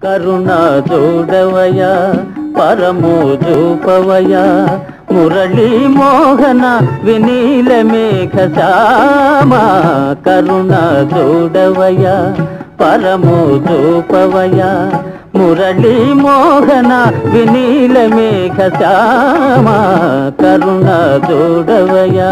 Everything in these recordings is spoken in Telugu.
కరుణ చూడవయ పరము చూపవయ మురళీ మోహన వినీల మేఘ శ్యామ కరుణ చూడవయ పరము చూపవయ మురళీ మోహన వినీల మేఘ శ్యామ కరుణ చూడవయా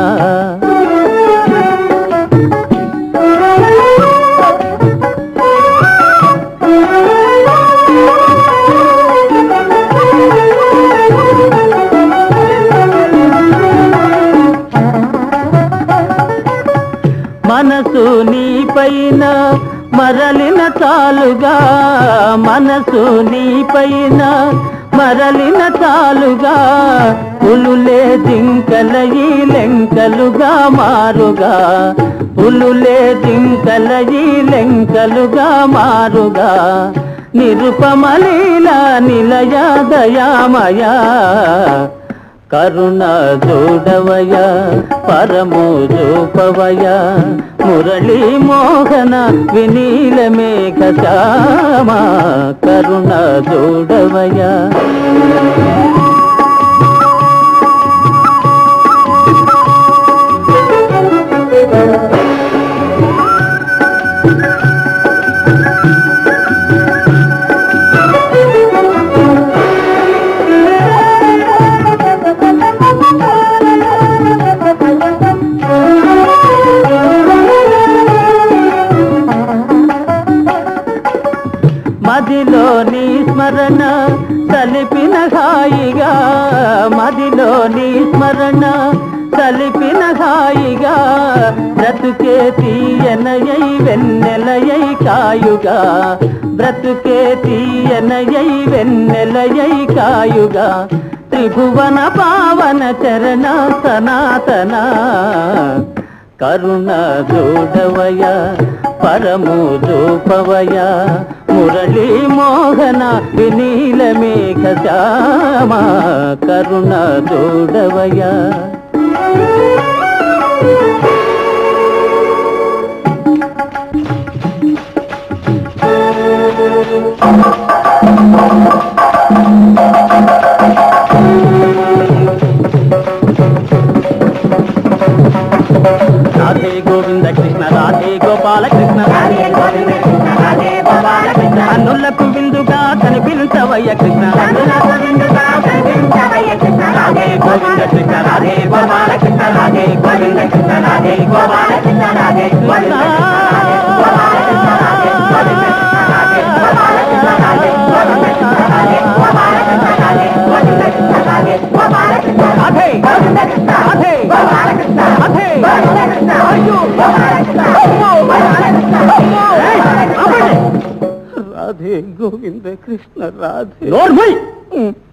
మనసు నీ పైన మరలిన చాలుగా మనసు నీ పైన మరలిన చాలుగా పులులే జింకలయి లెంకలుగా మారుగా పులులే జింకలయి లెంకలుగా మారుగా నిరుపమలీల నిలయ దయామయా కరుణ చూడవయ పరము చూపవయ మురళీ మోహన వినీల మేఘ శ్యామ కరుణ చూడవయ మదిలో నీ స్మరణ సలిపిన హాయిగా మదిలో నీ స్మరణ సలిపిన హాయిగా బ్రతుకే తీయనయై వెన్నెలయై కాయుగా బ్రతుకే తీయనయై వెన్నెలయై కాయుగా త్రిభువన పావన చరణ సనాతన కరుణ చూడవయ పరము చూపవయ మురళీ మోహన వినీల మేఘ శ్యామ కరుణ చూడవయ రాధే గోవింద కృష్ణ రాధే గోపాల కృష్ణ కన్నులకు విందుగా కనిపించవయ్య కృష్ణ రాధే గోవింద కృష్ణ రాధే గోపాల కృష్ణ రాధే గోవింద కృష్ణ రాధే గోపాల కృష్ణ రాధే రాధే రాధే రాధే అయ్యో రాధే గోవింద కృష్ణ రాధే నోర్మై